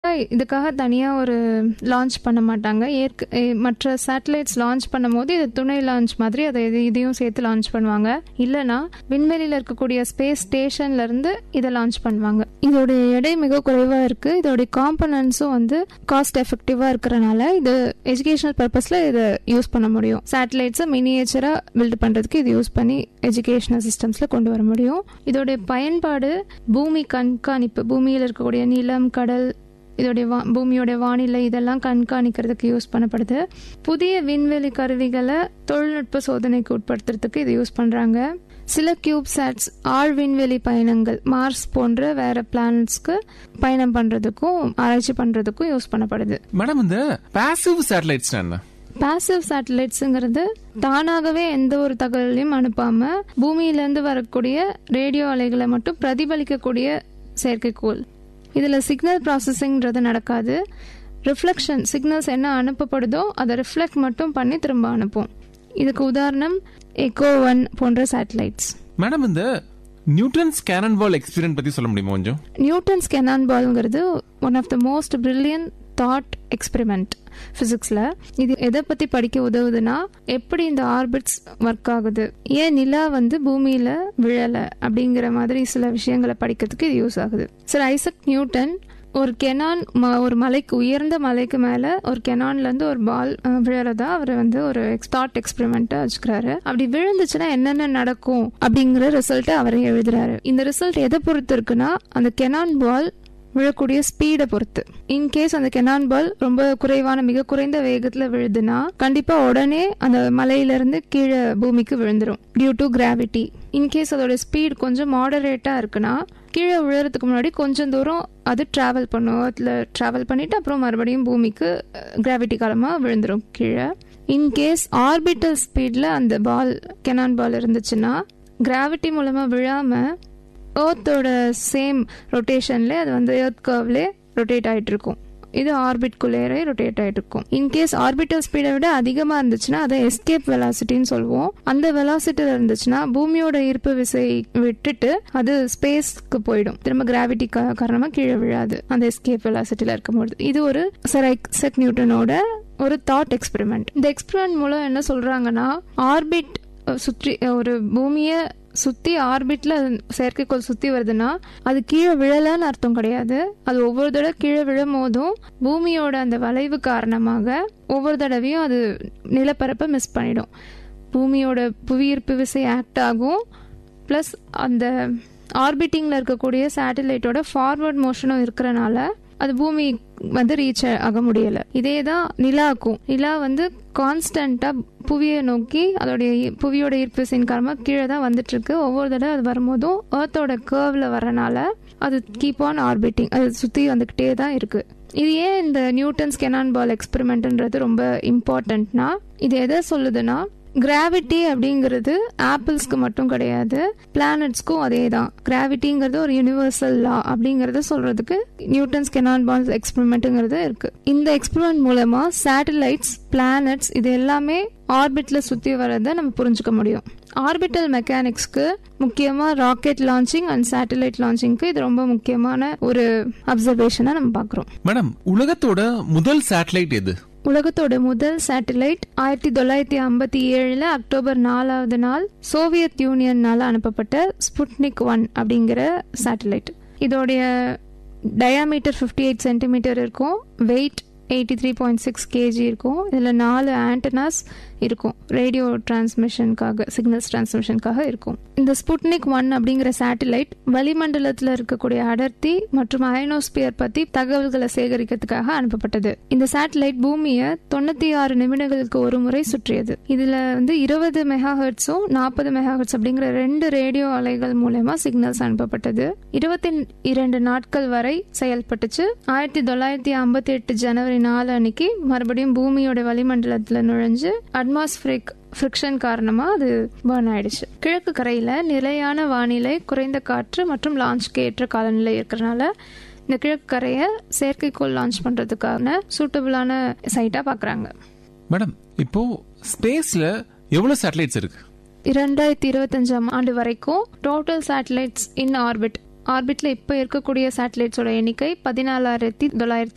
இதுக்காக தனியாக ஒரு லான்ச் பண்ண மாட்டாங்க ஏற்க எ- மற்ற சேட்டலைட்ஸ் லான்ச் பண்ணும்போது இது துணை லான்ச் மாதிரி அதை இது- இதையும் சேர்த்து லான்ச் பண்ணுவாங்க இல்லைனா விண்வெளியில் இருக்கக்கூடிய ஸ்பேஸ் ஸ்டேஷன்ல இருந்து இதை லான்ச் பண்ணுவாங்க இதோடைய எடை மிக குறைவாக இருக்கு இதோடைய காம்பனன்ட்ஸும் வந்து காஸ்ட் எஃபெக்டிவாக இருக்கிறனால இது எஜுகேஷனல் பர்பஸில் இதை யூஸ் பண்ண முடியும் சேட்டலைட்ஸை மினியேச்சராக பில்ட் பண்ணுறதுக்கு இது யூஸ் பண்ணி எஜுகேஷனல் சிஸ்டம்ஸில் கொண்டு வர முடியும் இதோடைய பயன்பாடு பூமி கண்காணிப்பு பூமியில் இருக்கக்கூடிய நிலம் கடல் இதோடைய வா பூமியோட வானிலை இதெல்லாம் கண்காணிக்கிறதுக்கு யூஸ் பண்ணப்படுது புதிய விண்வெளி கருவிகளை தொழில்நுட்ப சோதனைக்கு உட்படுத்துறதுக்கு இது யூஸ் பண்ணுறாங்க சில கியூப் சேட்ஸ் ஆழ் விண்வெளி பயணங்கள் மார்ஸ் போன்ற வேற பிளானட்ஸ்க்கு பயணம் பண்ணுறதுக்கும் ஆராய்ச்சி பண்ணுறதுக்கும் யூஸ் பண்ணப்படுது மேடம் இந்த பாசிவ் சேட்டலைட்ஸ் என்ன பாசிவ் சேட்டலைட்ஸுங்கிறது தானாகவே எந்த ஒரு தகவலையும் அனுப்பாம பூமியிலேருந்து வரக்கூடிய ரேடியோ அலைகளை மட்டும் பிரதிபலிக்கக்கூடிய செயற்கைக்கோள் இதில் சிக்னல் ப்ராசஸிங்கிறது நடக்காது ரிஃப்ளெக்ஷன் சிக்னல்ஸ் என்ன அனுப்பப்படுதோ அதை ரிஃப்ளெக்ட் மட்டும் பண்ணி திரும்ப அனுப்பும் இதுக்கு உதாரணம் எக்கோ ஒன் போன்ற சேட்டலைட்ஸ் மேடம் இந்த நியூட்டன்ஸ் கேனன் பால் எக்ஸ்பீரியன்ஸ் பத்தி சொல்ல முடியுமா கொஞ்சம் நியூட்டன்ஸ் கெனான் பால்ங்கிறது one of the most brilliant thought experiment ஃபிசிக்ஸில் இது எதை பற்றி படிக்க உதவுதுன்னா எப்படி இந்த ஆர்பிட்ஸ் ஒர்க் ஆகுது ஏன் நிலா வந்து பூமியில் விழலை அப்படிங்கிற மாதிரி சில விஷயங்களை படிக்கிறதுக்கு இது யூஸ் ஆகுது சார் ஐசக் நியூட்டன் ஒரு கெனான் ம- ஒரு மலைக்கு உயர்ந்த மலைக்கு மேலே ஒரு கெனான்லேருந்து ஒரு பால் விழறதா அவர் வந்து ஒரு தாட் எக்ஸ்பெரிமெண்ட்டை வச்சுக்கிறாரு அப்படி விழுந்துச்சுன்னா என்னென்ன நடக்கும் அப்படிங்கிற ரிசல்ட்டை அவரே எழுதுறாரு இந்த ரிசல்ட் எதை பொறுத்து இருக்குன்னா அந்த கெனான் பால் விழக்கூடிய ஸ்பீடை பொறுத்து இன்கேஸ் அந்த கெனான் பால் ரொம்ப குறைவான மிக குறைந்த வேகத்துல விழுதுன்னா கண்டிப்பா உடனே அந்த மலையிலிருந்து கீழே பூமிக்கு விழுந்துரும் டியூ டு கிராவிட்டி இன்கேஸ் அதோட ஸ்பீட் கொஞ்சம் மாடரேட்டா இருக்குன்னா கீழே விழுறதுக்கு முன்னாடி கொஞ்சம் தூரம் அது டிராவல் பண்ணும் அதில் டிராவல் பண்ணிட்டு அப்புறம் மறுபடியும் பூமிக்கு கிராவிட்டி காலமாக விழுந்துரும் கீழே இன்கேஸ் ஆர்பிட்டல் ஸ்பீடில் அந்த பால் கெனான் பால் இருந்துச்சுன்னா கிராவிட்டி மூலமாக விழாமல் ஏர்த்தோட சேம் ரொட்டேஷன்ல அது வந்து ஏர்த் கர்வ்லே ரொட்டேட் ஆயிட்டு இருக்கும் இது ஆர்பிட்குள்ளேயே ரொட்டேட் ஆயிட்டு இருக்கும் இன்கேஸ் ஆர்பிட்டல் ஸ்பீடை விட அதிகமா இருந்துச்சுன்னா அதை எஸ்கேப் வெலாசிட்டின்னு சொல்லுவோம் அந்த வெலாசிட்டியில் இருந்துச்சுன்னா பூமியோட ஈர்ப்பு விசை விட்டுட்டு அது ஸ்பேஸ்க்கு போயிடும் திரும்ப கிராவிட்டி காரணமா கீழே விழாது அந்த எஸ்கேப் வெலாசிட்டியில் இருக்கும்போது இது ஒரு சர் ஐசக் நியூட்டனோட ஒரு தாட் எக்ஸ்பெரிமெண்ட் இந்த எக்ஸ்பெரிமெண்ட் மூலம் என்ன சொல்றாங்கன்னா ஆர்பிட் சுற்றி ஒரு பூமியை சுத்தி ஆர்பிட்ல செயற்கைக்கோள் சுத்தி வருதுன்னா அது கீழே விழலன்னு அர்த்தம் கிடையாது அது ஒவ்வொரு தடவை கீழே விழும் போதும் பூமியோட அந்த வளைவு காரணமாக ஒவ்வொரு தடவையும் அது நிலப்பரப்பை மிஸ் பண்ணிடும் பூமியோட புவியீர்ப்பு விசை ஆக்ட் ஆகும் ப்ளஸ் அந்த ஆர்பிட்டிங்கில் இருக்கக்கூடிய சேட்டலைட்டோட ஃபார்வர்ட் மோஷனும் இருக்கிறனால அது பூமி வந்து ரீச் ஆக முடியல இதே தான் நிலாக்கும் நிலா வந்து கான்ஸ்டண்டா புவியை நோக்கி அதோடைய ஈ- புவியோட ஈர்ப்பு விசையின் காரணமாக கீழே தான் வந்துட்டு இருக்கு ஒவ்வொரு தடவை அது வரும்போதும் ஏர்த்தோட கேர்வ்ல வரனால அது கீப் ஆன் ஆர்பிட்டிங் அது சுற்றி வந்துக்கிட்டே தான் இருக்கு இது ஏன் இந்த நியூட்டன்ஸ் கெனான் பால் எக்ஸ்பெரிமெண்ட்ன்றது ரொம்ப இம்பார்ட்டன்ட்னா இது எதை சொல்லுதுன்னா கிராவிட்டி அப்படிங்கிறது ஆப்பிள்ஸ்க்கு மட்டும் கிடையாது பிளானட்ஸ்க்கும் அதே தான் கிராவிட்டிங்கிறது ஒரு யூனிவர்சல் லா அப்படிங்கறத சொல்றதுக்கு நியூட்டன்ஸ் கெனான் பால் எக்ஸ்பெரிமெண்ட்டுங்கிறது இருக்கு இந்த எக்ஸ்பெரிமெண்ட் மூலமா சேட்டலைட்ஸ் பிளானட்ஸ் இது எல்லாமே ஆர்பிட்ல சுத்தி வரதை நம்ம புரிஞ்சுக்க முடியும் ஆர்பிட்டல் மெக்கானிக்ஸ்க்கு முக்கியமா ராக்கெட் லான்ச்சிங் அண்ட் சேட்டலைட் லான்ச்சிங்க்கு இது ரொம்ப முக்கியமான ஒரு அப்சர்வேஷனா நம்ம பார்க்குறோம் மேடம் உலகத்தோட முதல் சேட்டலைட் எது உலகத்தோட முதல் சேட்டலைட் ஆயிரத்தி தொள்ளாயிரத்தி ஐம்பத்தி ஏழுல அக்டோபர் நாலாவது நாள் சோவியத் யூனியன்னால அனுப்பப்பட்ட ஸ்புட்னிக் ஒன் அப்படிங்கிற சேட்டலைட் இதோடைய டயாமீட்டர் ஃபிஃப்டி எயிட் சென்டிமீட்டர் இருக்கும் weight eighty three point six KG இருக்கும் இதில் நாலு ஆண்டனாஸ் இருக்கும் ரேடியோ டிரான்ஸ்மிஷனுக்காக சிக்னல்ஸ் டிரான்ஸ்மிஷனுக்காக இருக்கும் இந்த ஸ்புட்னிக் ஒன் அப்படிங்கிற சேட்டலைட் வளிமண்டலத்தில் இருக்கக்கூடிய அடர்த்தி மற்றும் அயனோஸ்பியர் பற்றி தகவல்களை சேகரிக்கிறதுக்காக அனுப்பப்பட்டது இந்த சேட்டலைட் பூமியை தொண்ணூற்றி ஆறு நிமிடங்களுக்கு ஒரு முறை சுற்றியது இதில் வந்து இருபது மெகா ஹெர்ட்ஸும் நாற்பது மெகா ஹெர்ட்ஸ் அப்படிங்கிற ரெண்டு ரேடியோ அலைகள் மூலயமா சிக்னல்ஸ் அனுப்பப்பட்டது இருபத்தி இரண்டு நாட்கள் வரை செயல்பட்டுச்சு ஆயிரத்தி தொள்ளாயிரத்தி ஐம்பத்தி எட்டு ஜனவரி நாலு அன்னைக்கு மறுபடியும் பூமியோட வளிமண்டலத்தில் நுழைஞ்சு அட்மாஸ்பிரிக் ஃப்ரிக்ஷன் காரணமா அது பர்ன் ஆயிடுச்சு கிழக்கு கரையில நிலையான வானிலை குறைந்த காற்று மற்றும் லான்ச்க்கு ஏற்ற காலநிலை இருக்கிறனால இந்த கிழக்கு கரையை செயற்கைக்கோள் லான்ச் பண்றதுக்கான சூட்டபிளான சைட்டா பாக்குறாங்க மேடம் இப்போ ஸ்பேஸ்ல எவ்வளவு சேட்டலைட்ஸ் இருக்கு இரண்டாயிரத்தி இருபத்தஞ்சாம் ஆண்டு வரைக்கும் டோட்டல் சேட்டலைட்ஸ் இன் ஆர்பிட் ஆர்பிட்ல இப்போ இருக்கக்கூடிய சேட்டலைட்ஸோட எண்ணிக்கை பதினாலாயிரத்தி தொள்ளாயிரத்தி